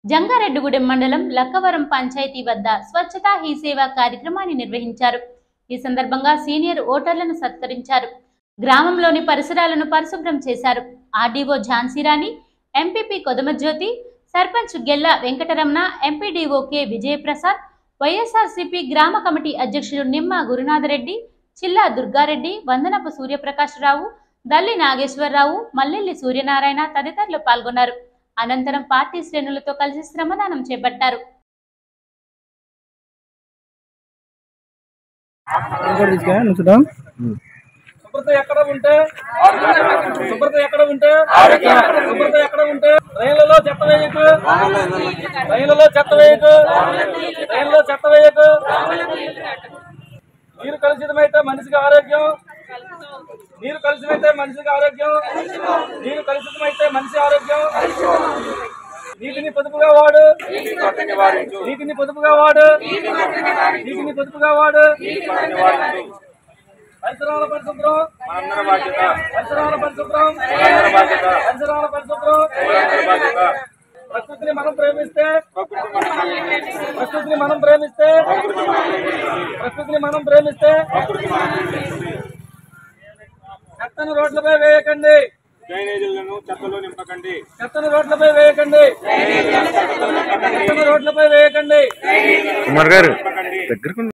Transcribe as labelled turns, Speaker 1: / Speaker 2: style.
Speaker 1: జంగారెడ్డిగూడెం మండలం లక్కవరం పంచాయతీ వద్ద స్వచ్ఛతా హీ సేవ కార్యక్రమాన్ని నిర్వహించారు ఈ సందర్భంగా సీనియర్ ఓటర్లను సత్కరించారు గ్రామంలోని పరిసరాలను పరిశుభ్రం చేశారు RDO Jhansirani MPP Kodamajyothi sarpanch Gella Venkataramana MPDO K Vijayaprasad YSRCP గ్రామ కమిటీ అధ్యక్షులు నిమ్మ గురునాథరెడ్డి చిల్లా దుర్గారెడ్డి వందనపు సూర్యప్రకాశరావు దల్లి నాగేశ్వరరావు మల్లెల్లి సూర్యనారాయణ తదితరులు పాల్గొన్నారు అనంతరం పార్టీ శ్రేణులతో కలిసి శ్రమదానం చేపట్టారు
Speaker 2: ఇంకోటి తీసుకురా నువ్వు చూద్దాం
Speaker 3: శుభ్రత ఎక్కడ ఉంటే శుభ్రత ఎక్కడ ఉంటే శుభ్రత ఎక్కడ ఉంటే రైళ్లలో చెత్త వేయకు రైళ్లలో చెత్త వేయకు రైళ్లలో చెత్త వేయకు నీరు కలుషితమైతే మనిషికి ఆరోగ్యం నీరు కలుషితమైతే మనిషికి ఆరోగ్యం నీరు కలుషితమైతే మనిషి ఆరోగ్యం నీటిని పొదుపుగా వాడు నీటిని పొదుపుగా వాడు నీటిని పొదుపుగా వాడు పరిసరాల పరిశుభ్రం పరిసరాల పరిశుభ్రం పరిసరాల పరిశుభ్రం ప్రకృతిని మనం ప్రేమిస్తే ప్రకృతిని మనం ప్రేమిస్తే ప్రకృతిని మనం ప్రేమిస్తే చెత్తను రోడ్లపై వేయకండి
Speaker 4: డ్రైనేజీలను చెత్తలో నింపకండి
Speaker 3: చెత్తను రోడ్లపై వేయకండి చెత్తను రోడ్లపై వేయకండి
Speaker 5: కుమార్ గారు దగ్గరకు